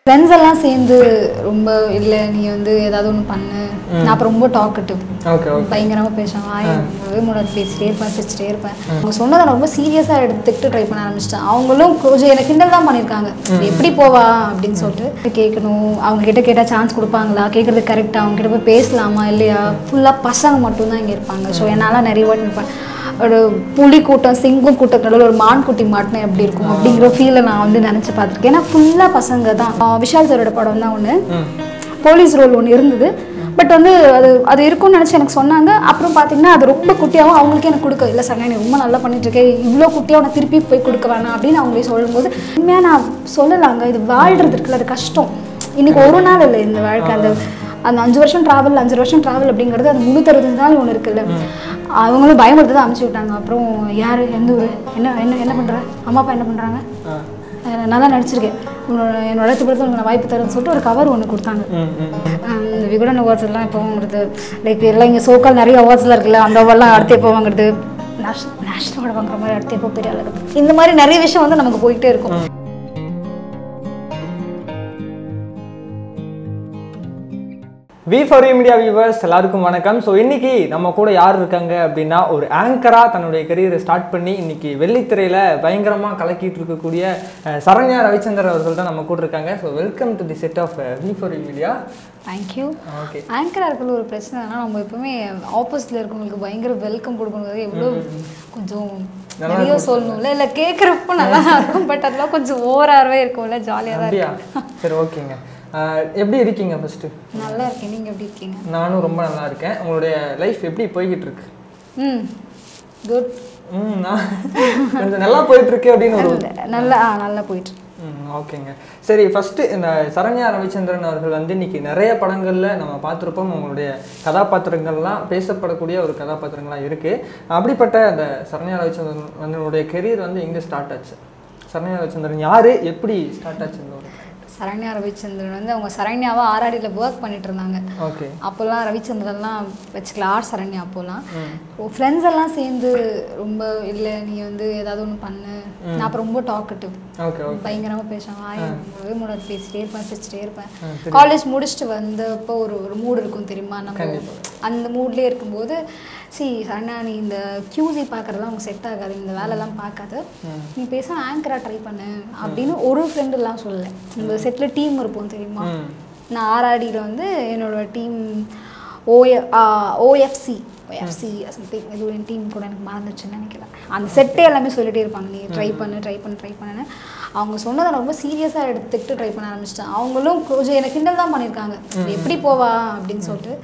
Friends எல்லாம் சேர்ந்து ரொம்ப இல்லை நீ வந்து ஏதாவது ஒன்று பண்ணு நான் அப்போ ரொம்ப டாக்கட்டிவ் ஓகே ஓகே பயங்கரமாக பேசுவேன் வாய் மூடாது பேசிட்டே இருப்பேன் சிரிச்சிட்டே இருப்பேன் அவங்க சொன்னதை நான் ரொம்ப சீரியஸாக எடுத்துக்கிட்டு ட்ரை பண்ண ஆரம்பிச்சிட்டேன் அவங்களும் கொஞ்சம் எனக்கு கிண்டல் தான் பண்ணியிருக்காங்க எப்படி போவா அப்படின்னு சொல்லிட்டு கேட்கணும் அவங்க கிட்ட கேட்டால் சான்ஸ் கொடுப்பாங்களா கேட்குறது கரெக்டாக அவங்க கிட்ட போய் பேசலாமா இல்லையா ஃபுல்லாக பசங்க மட்டும்தான் இங்கே இருப்பாங்க ஸோ என்னால் நிறைய வாட்டி இருப்பேன் ஒரு புலி கூட்டம் சிங்கம் கூட்டத்துக்கு நடுவில் ஒரு மான் குட்டி மாட்டினா எப்படி இருக்கும் அப்படிங்கிற ஃபீலை நான் வந்து நினச்சி பார்த்துருக்கேன் ஏன்னா ஃபுல்லாக பசங்க தான் ஆஹ் விஷால் சாரோட படம் தான் ஒன்று ம் போலீஸ் ரோல் ஒன்று இருந்தது பட் வந்து அது அது இருக்கும்னு நினச்சி எனக்கு சொன்னாங்க அப்புறம் பார்த்தீங்கன்னா அது ரொம்ப குட்டியாகவும் அவங்களுக்கே எனக்கு கொடுக்க இல்லை சார் நீ ரொம்ப நல்லா பண்ணிட்டு இருக்கேன் இவ்வளோ குட்டியாக நான் திருப்பி போய் கொடுக்க வேணாம் அப்படின்னு அவங்களே சொல்லும்போது உண்மையாக நான் சொல்லலாங்க இது வாழ்றது இருக்குல்ல அது கஷ்டம் இன்னைக்கு ஒரு நாள் இல்லை இந்த வாழ்க்கை அந்த அந்த அஞ்சு வருஷம் ட்ராவல் அஞ்சு வருஷம் ட்ராவல் அப்படிங்கிறது அது முந்நூற்றறுபது நாள் ஒன்று இருக்குல்ல அவங்களும் பயமுறுத்து தான் அனுப்பிச்சி விட்டாங்க அப்புறம் யார் எந்த ஊர் என்ன என்ன என்ன பண்ணுற அம்மா அப்பா என்ன பண்ணுறாங்க ஆ அஹ் நல்லா நடிச்சிருக்கேன் உன்னோட என்னோட இடத்துக்கு உங்களுக்கு நான் வாய்ப்பு தரேன்னு சொல்லிட்டு ஒரு கவர் ஒன்று கொடுத்தாங்க ம் ம் ஆஹ் இந்த விகடன் அவார்ட்ஸ் எல்லாம் இப்போ வாங்குறது லைக் எல்லாம் இங்கே சோக்கால் நிறைய அவார்ட்ஸ்லாம் இருக்குல்ல அந்த அவார்ட்லாம் அடுத்து எப்போ வாங்குறது நேஷனல் நேஷனல் அவார்டு வாங்குற மாதிரி அடுத்து எப்போ பெரிய அழகு இந்த மாதிரி நிறைய விஷயம் வந்து நமக்கு போயிட்டே இருக்கும் வி ஃபார் மீடியா வியூவர்ஸ் எல்லாருக்கும் வணக்கம் ஸோ இன்னைக்கு நம்ம கூட யார் இருக்காங்க அப்படின்னா ஒரு ஆங்கராக தன்னுடைய கரியரை ஸ்டார்ட் பண்ணி இன்னைக்கு வெள்ளித்திரையில் பயங்கரமாக கலக்கிட்டு இருக்கக்கூடிய அஹ், சரண்யா ரவிச்சந்தர் அவர்கள் தான் நம்ம கூட இருக்காங்க so welcome to the set of V for media thank you okay ஆங்கராக இருக்கிற ஒரு பிரச்சனைனா நம்ம எப்பவுமே ஆப்போசிட்டில் இருக்கவங்களுக்கு பயங்கர வெல்கம் கொடுக்கணும் எவ்வளோ கொஞ்சம் நிறைய சொல்லணும்ல இல்லை கேட்குறப்போ நல்லா தான் இருக்கும் பட் அதெல்லாம் கொஞ்சம் ஓவராகவே இருக்கும்ல ஜாலியாக தான் அப்படியா சரி ஓகேங்க அஹ், எப்படி இருக்கீங்க ஃபர்ஸ்ட் இருக்கும் நல்லா இருக்கேன் நீங்கள் எப்படி இருக்கீங்க நானும் ரொம்ப நல்லா இருக்கேன் உங்களுடைய லைஃப் எப்படி போய்கிட்டு இருக்கு ம் குட் ம் நான் கொஞ்சம் நல்லா போயிட்டு இருக்கு அப்படின்னு ஒரு நல்லா ஆ நல்லா போயிட்டு ம் ஓகேங்க சரி ஃபஸ்ட்டு இந்த சரண்யா ரவிச்சந்திரன் அவர்கள் வந்து இன்னைக்கு நிறைய படங்களில் நம்ம பார்த்துருப்போம் உங்களுடைய கதாபாத்திரங்கள்லாம் பேசப்படக்கூடிய ஒரு கதாபாத்திரங்களாக இருக்குது அப்படிப்பட்ட அந்த சரண்யா ரவிச்சந்திரன் அவனுடைய கெரியர் வந்து எங்கே ஸ்டார்ட் ஆச்சு சரண்யா ரவிச்சந்திரன் யார் எப்படி ஸ்டார்ட் ஆச்சு இந்த ஒரு சரண்யா ரவிச்சந்திரன் வந்து அவங்க சரண்யாவை ஆராடியில் ஒர்க் பண்ணிட்டு இருந்தாங்க ஓகே அப்போல்லாம் ரவிச்சந்திரன்லாம் வச்சுக்கலாம் ஆர் சரண்யா அப்போல்லாம் ஃப்ரெண்ட்ஸ் எல்லாம் சேர்ந்து ரொம்ப இல்லை நீ வந்து ஏதாவது ஒன்று பண்ணு நான் அப்போ ரொம்ப டாக்கட்டிவ் ஓகே ஓகே பயங்கரமாக பேசுவேன் வாய் மூடவே மூடாது பேசிட்டே இருப்பேன் சிரிச்சிட்டே இருப்பேன் காலேஜ் முடிச்சுட்டு வந்தப்போ ஒரு ஒரு மூடு இருக்கும் தெரியுமா நம்ம அந்த மூட்லேயே இருக்கும்போது சி சரணா நீ இந்த கியூசி பார்க்குறதுலாம் உனக்கு செட் ஆகாது இந்த வேலைலாம் பார்க்காத நீ பேச ஆங்கராக ட்ரை பண்ணு அப்படின்னு ஒரு ஃப்ரெண்டுலாம் சொல்லலை இந்த செட்டில் டீம் இருப்போம் தெரியுமா ம் நான் ஆர்ஆடியில் வந்து என்னோட டீம் ஓஎ ஓஎஃப்சி ஓஎஃப்சி சம்திங் இது என் டீம் கூட எனக்கு மறந்துச்சுன்னு நினைக்கிறேன் அந்த செட்டே எல்லாமே சொல்லிட்டே இருப்பாங்க நீ ட்ரை பண்ணு ட்ரை பண்ணு ட்ரை பண்ணுன்னு அவங்க சொன்னதை நான் ரொம்ப சீரியஸாக எடுத்துக்கிட்டு ட்ரை பண்ண ஆரம்பிச்சிட்டேன் அவங்களும் கொஞ்சம் எனக்கு கிண்டல் தான் பண்ணியிருக்காங்க எப்படி போவா அப்படின்னு சொல்லிட்டு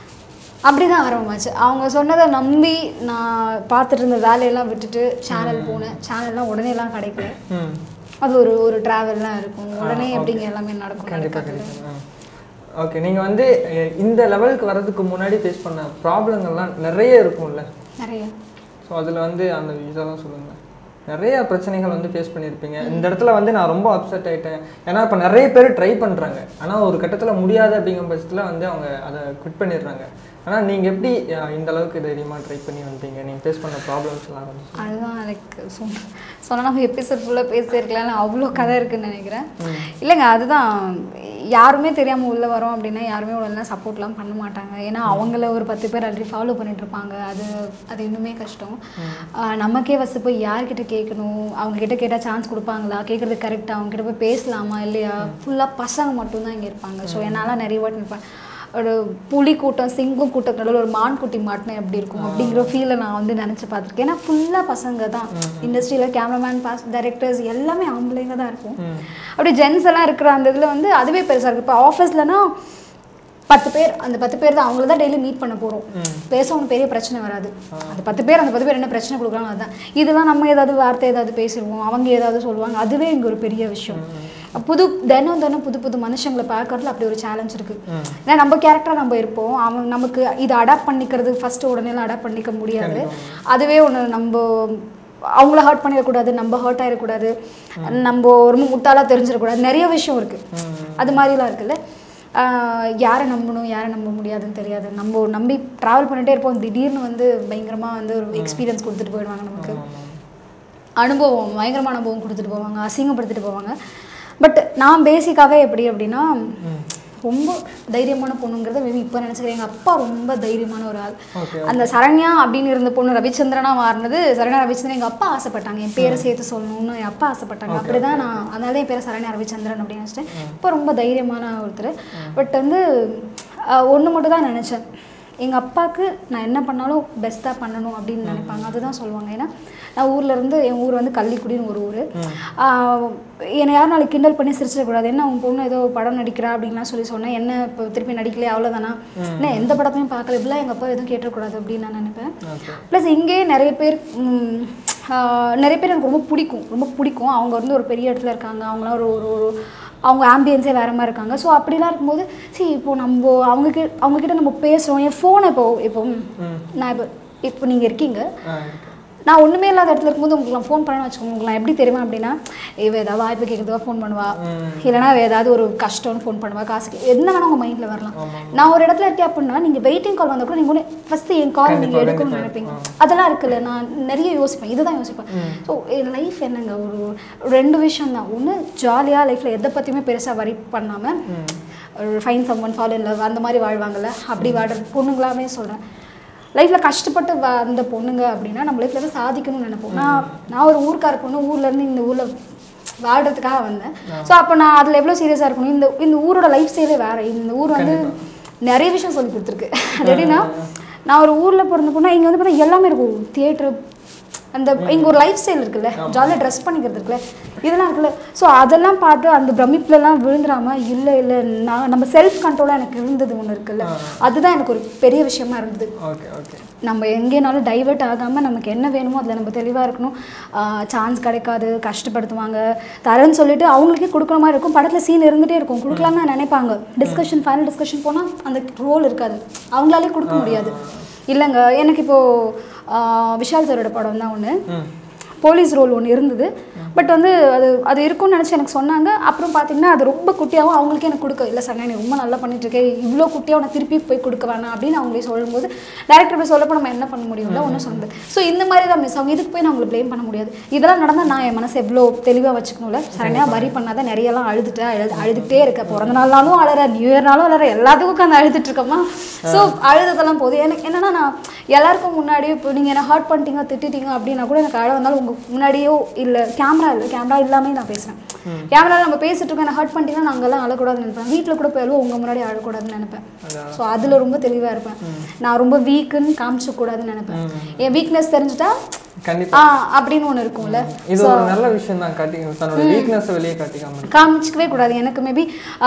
அப்படி தான் ஆரம்பமாச்சு அவங்க சொன்னதை நம்பி நான் பார்த்துட்டு இருந்த வேலையெல்லாம் விட்டுட்டு சேனல் போனேன் சேனல்லாம் உடனேலாம் கிடைக்கல ம் அது ஒரு ஒரு ட்ராவல்லாம் இருக்கும் உடனே எப்படிங்க எல்லாமே நடக்கும் கண்டிப்பாக நடக்காது கண்டிப்பாக ஓகே நீங்கள் வந்து அஹ், இந்த லெவலுக்கு வர்றதுக்கு முன்னாடி ஃபேஸ் பண்ண ப்ராப்ளங்கள்லாம் நிறைய இருக்கும்ல நிறைய ஸோ அதில் வந்து அந்த இதெல்லாம் சொல்லுங்கள் நிறைய பிரச்சனைகள் வந்து ஃபேஸ் பண்ணியிருப்பீங்க இந்த இடத்துல வந்து நான் ரொம்ப அப்செட் ஆயிட்டேன் ஏன்னா இப்போ நிறைய பேர் ட்ரை பண்ணுறாங்க ஆனால் ஒரு கட்டத்தில் முடியாது அப்படிங்கிற பட்சத்தில் வந்து அவங்க அதை குவிட் பண்ணிடுறாங்க ஆனால் நீங்கள் எப்படி அஹ், இந்த அளவுக்கு தைரியமாக ட்ரை பண்ணி வந்தீங்க நீங்கள் ஃபேஸ் பண்ண ப்ராப்ளம்ஸ் எல்லாம் வந்து அதுதான் லைக் சொன்ன சொன்னால் நம்ம எபிசோட் ஃபுல்லாக பேசியிருக்கலாம் அவ்வளோ கதை இருக்குன்னு நினைக்கிறேன் இல்லைங்க அதுதான் யாருமே தெரியாமல் உள்ளே வரோம் அப்படின்னா யாருமே உடனே சப்போர்ட்லாம் பண்ண மாட்டாங்க ஏன்னா அவங்கள ஒரு பத்து பேர் ஆல்ரெடி ஃபாலோ பண்ணிட்டு இருப்பாங்க அது அது இன்னுமே கஷ்டம் ஆஹ் நமக்கே ஃபஸ்ட்டு போய் யார்கிட்ட கேட்கணும் அவங்க கிட்ட கேட்டால் சான்ஸ் கொடுப்பாங்களா கேட்குறது கரெக்டாக அவங்க கிட்ட போய் பேசலாமா இல்லையா ஃபுல்லாக பசங்க மட்டும்தான் இங்கே இருப்பாங்க ஸோ என்னால் நிறைய வாட்டி இருப்பேன் ஒரு புலி கூட்டம் சிங்கம் கூட்டத்துக்கு நடுவில் ஒரு மான் குட்டி மாட்டினா எப்படி இருக்கும் அப்படிங்கிற ஃபீலை நான் வந்து நினச்சி பார்த்துருக்கேன் ஏன்னா ஃபுல்லாக பசங்க தான் இண்டஸ்ட்ரியில் கேமராமேன் பாஸ் டைரக்டர்ஸ் எல்லாமே ஆம்பளைங்க தான் இருக்கும் அப்படி ஜென்ஸ் எல்லாம் இருக்கிற அந்த இதில் வந்து அதுவே பெருசாக இருக்குது இப்போ ஆஃபீஸ்லனா பத்து பேர் அந்த பத்து பேர் தான் அவங்கள தான் டெய்லி மீட் பண்ண போகிறோம் பேச ஒன்றும் பெரிய பிரச்சனை வராது அந்த பத்து பேர் அந்த பத்து பேர் என்ன பிரச்சனை கொடுக்குறாங்க அதுதான் இதெல்லாம் நம்ம ஏதாவது வார்த்தை ஏதாவது பேசிடுவோம் அவங்க ஏதாவது சொல்லுவாங்க அதுவே இங்கே ஒரு பெரிய விஷயம் புது தினம் தினம் புது புது மனுஷங்களை பார்க்கறதுல அப்படி ஒரு சேலஞ்ச் இருக்கு ஏன்னா நம்ம கேரக்டராக நம்ம இருப்போம் அவங்க நமக்கு இதை அடாப்ட் பண்ணிக்கிறது ஃபர்ஸ்ட் உடனேலாம் அடாப்ட் பண்ணிக்க முடியாது அதுவே ஒன்று நம்ம அவங்கள ஹர்ட் பண்ணிடக்கூடாது நம்ம ஹர்ட் ஆகிடக்கூடாது நம்ம ரொம்ப முட்டாளாக தெரிஞ்சிடக்கூடாது நிறைய விஷயம் இருக்குது அது மாதிரிலாம் இருக்குல்ல ஆஹ் யாரை நம்பணும் யாரை நம்ப முடியாதுன்னு தெரியாது நம்ம நம்பி ட்ராவல் பண்ணிட்டே இருப்போம் திடீர்னு வந்து பயங்கரமாக வந்து ஒரு எக்ஸ்பீரியன்ஸ் கொடுத்துட்டு போயிடுவாங்க நமக்கு அனுபவம் பயங்கரமான அனுபவம் கொடுத்துட்டு போவாங்க அசிங்கப்படுத்திட்டு போவாங்க பட் நான் பேசிக்காவே எப்படி அப்படின்னா ரொம்ப தைரியமான பொண்ணுங்கிறத மேபி இப்போ நினச்சிக்கிறேன் எங்கள் அப்பா ரொம்ப தைரியமான ஒரு ஆள் ஓகே அந்த சரண்யா அப்படின்னு இருந்த பொண்ணு ரவிச்சந்திரனா மாறினது சரண்யா ரவிச்சந்திரன் எங்கள் அப்பா ஆசைப்பட்டாங்க என் பேரை சேர்த்து சொல்லணும்னு என் அப்பா ஆசைப்பட்டாங்க அப்படிதான் நான் அதனால தான் என் பேரை சரண்யா ரவிச்சந்திரன் அப்படின்னு நினச்சிட்டேன் இப்போ ரொம்ப தைரியமான ஒருத்தர் பட் வந்து ஒன்று மட்டும் தான் நினச்சேன் எங்கள் அப்பாவுக்கு நான் என்ன பண்ணாலும் பெஸ்ட்டாக பண்ணணும் அப்படின்னு நினைப்பாங்க அதுதான் சொல்லுவாங்க ஏன்னா நான் ஊர்ல இருந்து என் ஊர் வந்து கள்ளிக்குடின்னு ஒரு ஊர் என்னை யாரும் நாளைக்கு கிண்டல் பண்ணி சிரிச்சிடக்கூடாது என்ன உன் பொண்ணு ஏதோ படம் நடிக்கிறா அப்படின்லாம் சொல்லி சொன்னேன் என்ன இப்போ திருப்பி நடிக்கலையே அவ்வளோதானா என்ன எந்த படத்தையும் பார்க்கல இப்படிலாம் எங்கள் அப்பா எதுவும் கேட்டக்கூடாது அப்படின்னு நான் நினைப்பேன் ஓகே ப்ளஸ் இங்கே நிறைய பேர் ம், ஆஹ், நிறைய பேர் எனக்கு ரொம்ப பிடிக்கும் ரொம்ப பிடிக்கும் அவங்க வந்து ஒரு பெரிய இடத்துல இருக்காங்க அவங்களாம் ஒரு ஒரு ஒரு அவங்க ஆம்பியன்ஸே வேறு மாதிரி இருக்காங்க ஸோ அப்படிலாம் இருக்கும்போது சரி இப்போ நம்ம அவங்க கிட்ட அவங்க கிட்ட நம்ம பேசுகிறோம் என் ஃபோனை இப்போ இப்போ நான் இப்போ இப்போ நீங்கள் இருக்கீங்க ஆ நான் ஒன்றுமே இல்லாத இடத்துல இருக்கும்போது உங்களுக்கு நான் ஃபோன் பண்ணேன்னு வச்சுக்கோங்க உங்களுக்கு நான் எப்படி தெரியுமா அப்படின்னா இவ ஏதாவது வாய்ப்பு கேட்குறதுவா ஃபோன் பண்ணுவா இல்லைனா அவ ஏதாவது ஒரு கஷ்டம்னு ஃபோன் பண்ணுவா காசுக்கு என்ன வேணா உங்கள் மைண்டில் வரலாம் நான் ஒரு இடத்துல இருக்கேன் அப்படின்னா நீங்கள் வெயிட்டிங் கால் வந்தால் கூட நீங்கள் ஒன்று ஃபஸ்ட்டு என் கால் நீங்கள் கண்டிப்பா, எடுக்கணும்னு கண்டிப்பா. நினைப்பீங்க அதெல்லாம் இருக்குல்ல நான் நிறைய யோசிப்பேன் இதுதான் யோசிப்பேன் ஸோ என் லைஃப் என்னங்க ஒரு ஒரு ரெண்டு விஷயம் தான் ஒன்று ஜாலியாக லைஃப்பில் எதை பற்றியுமே பெருசாக வரி பண்ணாமல் fine some one follow love அந்த மாதிரி வாழ்வாங்கல்ல அப்படி வாழ்ற பொண்ணுங்களாமே சொல்கிறேன் லைஃப்பில் கஷ்டப்பட்டு வந்த பொண்ணுங்க அப்படின்னா நம்ம லைஃப்பில் தான் சாதிக்கணும்னு நினைப்போம் நான் நான் ஒரு ஊர்க்கார பொண்ணு ஊர்லேருந்து இந்த ஊரில் வாழ்கிறதுக்காக வந்தேன் ஸோ அப்போ நான் அதில் எவ்வளோ சீரியஸாக இருக்கணும் இந்த இந்த ஊரோட லைஃப் ஸ்டைலே வேறு இந்த ஊர் வந்து நிறைய விஷயம் சொல்லி கொடுத்துருக்கு அது எப்படின்னா நான் ஒரு ஊரில் பிறந்த பொண்ணா இங்கே வந்து பார்த்தா எல்லாமே இருக்கும் தியேட்டர் அந்த இங்கே ஒரு லைஃப் ஸ்டைல் இருக்குல்ல ஜாலியாக ட்ரெஸ் பண்ணிக்கிறது இருக்குல்ல இதெல்லாம் இருக்குல்ல ஸோ அதெல்லாம் பார்த்து அந்த பிரமிப்புலலாம் விழுந்துடாம இல்லை இல்லை நான் நம்ம செல்ஃப் கண்ட்ரோலாக எனக்கு இருந்தது ஒன்று இருக்குல்ல அதுதான் எனக்கு ஒரு பெரிய விஷயமா இருந்தது ஓகே ஓகே நம்ம எங்கேனாலும் டைவர்ட் ஆகாமல் நமக்கு என்ன வேணுமோ அதில் நம்ம தெளிவாக இருக்கணும் சான்ஸ் கிடைக்காது கஷ்டப்படுத்துவாங்க தரேன்னு சொல்லிட்டு அவங்களுக்கே கொடுக்குற மாதிரி இருக்கும் படத்தில் சீன் இருந்துகிட்டே இருக்கும் கொடுக்கலாம்னு தான் நினைப்பாங்க டிஸ்கஷன் ஃபைனல் டிஸ்கஷன் போனால் அந்த ரோல் இருக்காது அவங்களாலே கொடுக்க முடியாது இல்லைங்க எனக்கு இப்போது விஷால் சாரோட படம் தான் ஒன்று ம் போலீஸ் ரோல் ஒன்று இருந்தது பட் வந்து அது அது இருக்கும்னு நினச்சி எனக்கு சொன்னாங்க அப்புறம் பார்த்தீங்கன்னா அது ரொம்ப குட்டியாகவும் அவங்களுக்கே எனக்கு கொடுக்க இல்லை சார் நீ ரொம்ப நல்லா பண்ணிட்டு இருக்கே இவ்வளோ குட்டியாக உனக்கு திருப்பி போய் கொடுக்க வேணாம் அப்படின்னு அவங்களே சொல்லும்போது டேரக்டர் போய் சொல்லப்போ நம்ம என்ன பண்ண முடியும்ல ஒன்றும் சொல்ல முடியாது ஸோ இந்த மாதிரி தான் மிஸ் அவங்க இதுக்கு போய் நான் உங்களை ப்ளேம் பண்ண முடியாது இதெல்லாம் நடந்தால் நான் என் மனசை எவ்வளோ தெளிவாக வச்சுக்கணும்ல சரணியாக வரி பண்ணாத நிறையலாம் அழுதுட்டேன் அழுது அழுதுகிட்டே இருக்க பிறந்த நாள்னாலும் அழற நியூ இயர்னாலும் அழற எல்லாத்துக்கும் உட்காந்து அழுதுட்டு இருக்கோமா ஸோ அழுததெல்லாம் போதும் எனக்கு என்னன்னா நான் எல்லாருக்கும் முன்னாடி இப்போ நீங்கள் என்ன ஹர்ட் பண்ணிட்டீங்க திட்டிட்டீங்க அப்படின்னா கூட எனக்கு அழ வந்தாலும் உங்கள் முன்னாடியோ இல்லை கேமரா இல்லை கேமரா இல்லாமே நான் பேசுகிறேன் கேமராவில் நம்ம பேசிட்டு இருக்கோம் என்ன ஹர்ட் பண்ணிட்டீங்கன்னா நாங்கள்லாம் அழக்கூடாதுன்னு நினைப்பேன் வீட்டில் கூட போய் உங்கள் முன்னாடி அழக்கூடாதுன்னு நினைப்பேன் ஸோ அதில் ரொம்ப தெளிவாக இருப்பேன் நான் ரொம்ப வீக்குன்னு காமிச்ச கூடாதுன்னு நினைப்பேன் என் வீக்னஸ் தெரிஞ்சுட்டா கண்டிப்பா ஆ அப்படின்னு ஒன்று இருக்கும்ல இது ஒரு நல்ல விஷயம் தான் காட்டி தன்னோட வீக்னஸ் வெளியே காட்டிக்காம இருக்கு. காமிச்சிக்கவே கூடாது எனக்கு மேபி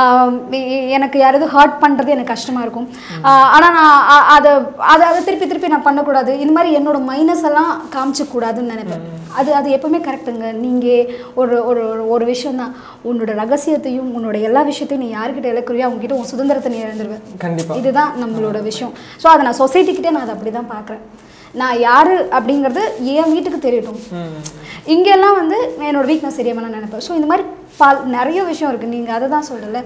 எனக்கு யாராவது ஹர்ட் பண்ணுறது எனக்கு கஷ்டமாக இருக்கும் ஆனால் நான் அ- அதை அதை அதை திருப்பி திருப்பி நான் பண்ணக்கூடாது இந்த மாதிரி என்னோட மைனஸ் எல்லாம் காமிச்சக்கூடாதுன்னு நினைப்பேன் அது அது எப்பவுமே கரெக்டுங்க நீங்கள் ஒரு ஒரு ஒரு- ஒரு விஷயம் தான் உன்னோட ரகசியத்தையும் உன்னோட எல்லா விஷயத்தையும் நீ யார்கிட்ட இழக்கிறியோ அவங்ககிட்ட உன் சுதந்திரத்தை நீ இழந்துருவேன் கண்டிப்பா இதுதான் நம்மளோட விஷயம் ஸோ அதை நான் சொசைட்டிக்கிட்டே நான் அதை அப்படி தான் பார்க்குறேன் நான் யார் அப்படிங்கிறது என் வீட்டுக்கு தெரியட்டும் ம் இங்கெல்லாம் வந்து என்னோட வீக்னஸ் தெரியாம நான் நினைப்பேன் ஸோ இந்த மாதிரி பல் நிறைய விஷயம் இருக்குது நீங்கள் அதை தான் சொல்லல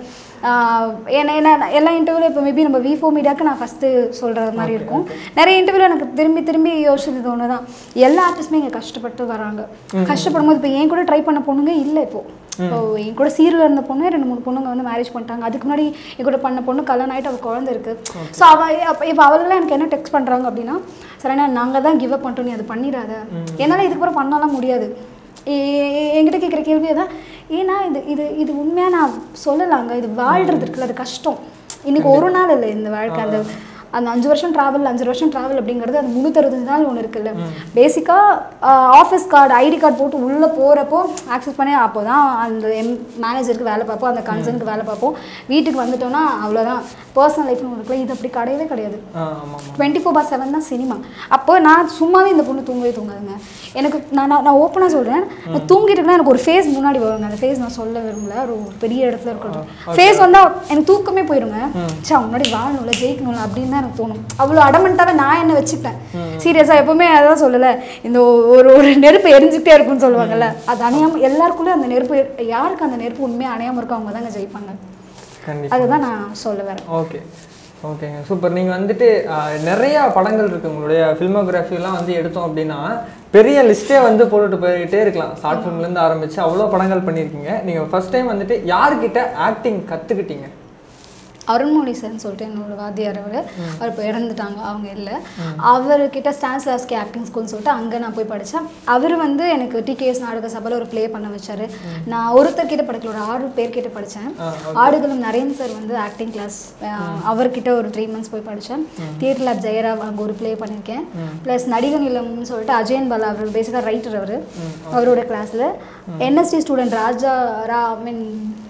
என்ன என்ன எல்லா இன்டர்வியூவில் இப்போ மேபி நம்ம வி ஃபோ மீடியாவுக்கு நான் ஃபஸ்ட்டு சொல்கிறது மாதிரி இருக்கும் நிறைய இன்டர்வியூவில் எனக்கு திரும்பி திரும்பி யோசிச்சது ஒன்று தான் எல்லா ஆர்டிஸ்ட்டுமே இங்கே கஷ்டப்பட்டு வராங்க கஷ்டப்படும் போது இப்போ என் கூட ட்ரை பண்ண பொண்ணுங்க இல்லை இப்போ இப்போ என் கூட சீரியல் இருந்த பொண்ணு ரெண்டு மூணு பொண்ணுங்க வந்து மேரேஜ் பண்ணிட்டாங்க அதுக்கு முன்னாடி என் கூட பண்ண பொண்ணு கல்யாணம் ஆகிட்டு அவள் குழந்தை இருக்கு ஸோ அவள் அப்போ இப்போ அவளுங்களாம் எனக்கு என்ன டெக்ஸ்ட் பண்ணுறாங்க அப்படின்னா சரிண்ணா நாங்கள் தான் கிவ் அப் பண்ணிட்டோம் நீ அதை பண்ணிடாத என்னால் இதுக்கப்புறம் பண்ணலாம் முடியாது எ- எ- என்கிட்ட கேட்குற கேள்வியை தான் ஏன்னா இது இது இது உண்மையாக நான் சொல்லலாங்க இது வாழ்றது இருக்குல்ல அது கஷ்டம் இன்னைக்கு ஒரு நாள் இல்லை இந்த வாழ்க்கை அந்த அந்த அஞ்சு வருஷம் ட்ராவல் அஞ்சு வருஷம் ட்ராவல் அப்படிங்கிறது அந்த முந்நூற்றறுபத்தஞ்சு நாள் ஒன்று இருக்குல்ல பேசிக்காக ஆஃபீஸ் கார்டு ஐடி கார்டு போட்டு உள்ளே போகிறப்போ ஆக்சஸ் பண்ணி அப்போ தான் அந்த எம் மேனேஜருக்கு வேலை பார்ப்போம் அந்த கன்சர்னுக்கு வேலை பார்ப்போம் வீட்டுக்கு வந்துட்டோம்னா அவ்வளோதான் பர்சனல் லைஃப்னு ஒன்று இருக்குல்ல இது அப்படி கிடையவே கிடையாது ஆ ஆமாம் ஆமாம் டுவெண்ட்டி ஃபோர் பார் செவன் தான் சினிமா அப்போ நான் சும்மாவே இந்த பொண்ணு தூங்கவே தூங்காதுங்க எனக்கு நான் நான் நான் ஓப்பனாக சொல்கிறேன் நான் தூங்கிட்டு இருக்கேன்னா எனக்கு ஒரு ஃபேஸ் முன்னாடி வருங்க அந்த ஃபேஸ் நான் சொல்ல விரும்பல ஒரு பெரிய இடத்துல இருக்கட்டும் ஃபேஸ் வந்தால் எனக்கு தூக்கமே போயிருங்க சா முன்னாடி வாழணும்ல ஜெயிக்கணும்ல அப்படின்னு தான் எனக்கு தோணும் அவ்வளோ அடமெண்ட்டாகவே நான் என்ன வச்சுக்கிட்டேன் சீரியஸாக எப்பவுமே அதான் சொல்லலை இந்த ஒரு ஒரு நெருப்பு எரிஞ்சுக்கிட்டே இருக்கும்னு சொல்லுவாங்கல்ல அது அணையாமல் எல்லாருக்குள்ளே அந்த நெருப்பு யாருக்கு அந்த நெருப்பு உண்மையாக அணையாமல் இருக்கோ அவங்க தாங்க ஜெயிப்பாங்க கண்டிப்பா அதுதான் நான் சொல்ல வரேன் ஓகே ஓகேங்க சூப்பர் நீங்கள் வந்துட்டு ஆஹ், நிறைய படங்கள் இருக்குது உங்களுடைய ஃபில்மோகிராஃபிலாம் வந்து எடுத்தோம் அப்படின்னா பெரிய லிஸ்ட்டே வந்து போட்டுட்டு போயிட்டே இருக்கலாம் ஷார்ட் ஃபிலிம்லேருந்து ஆரம்பித்து அவ்வளோ படங்கள் பண்ணியிருக்கீங்க நீங்கள் ஃபர்ஸ்ட் டைம் வந்துட்டு யார்கிட்ட ஆக்டிங் கற்றுக்கிட்டீங்க அருண்மொழி சார்னு சொல்லிட்டு என்னோட வாத்தியார் அவர் அவர் இப்போ இறந்துட்டாங்க அவங்க இல்லை அவர்கிட்ட ஸ்டான்ஸ்லாஸ்கி ஆக்டிங் ஸ்கூல்னு சொல்லிட்டு அங்கே நான் போய் படித்தேன் அவர் வந்து எனக்கு டிகேஎஸ் நாடக சபையில் ஒரு ப்ளே பண்ண வச்சாரு நான் ஒருத்தர் கிட்ட படிக்கல ஒரு ஆறு பேர் கிட்ட படித்தேன் ஆடுகளும் நரேன் சார் வந்து ஆக்டிங் கிளாஸ் அவர்கிட்ட ஒரு த்ரீ மந்த்ஸ் போய் படித்தேன் தியேட்டர் லேப் ஜெயராவ் அங்கே ஒரு ப்ளே பண்ணியிருக்கேன் ப்ளஸ் நடிகர் நிலம்னு சொல்லிட்டு அஜயன் பாலா அவர் பேசிக்காக ரைட்டர் அவர் அவரோட கிளாஸில் என்எஸ்டி ஸ்டூடெண்ட் ராஜா ரா ஐ மீன்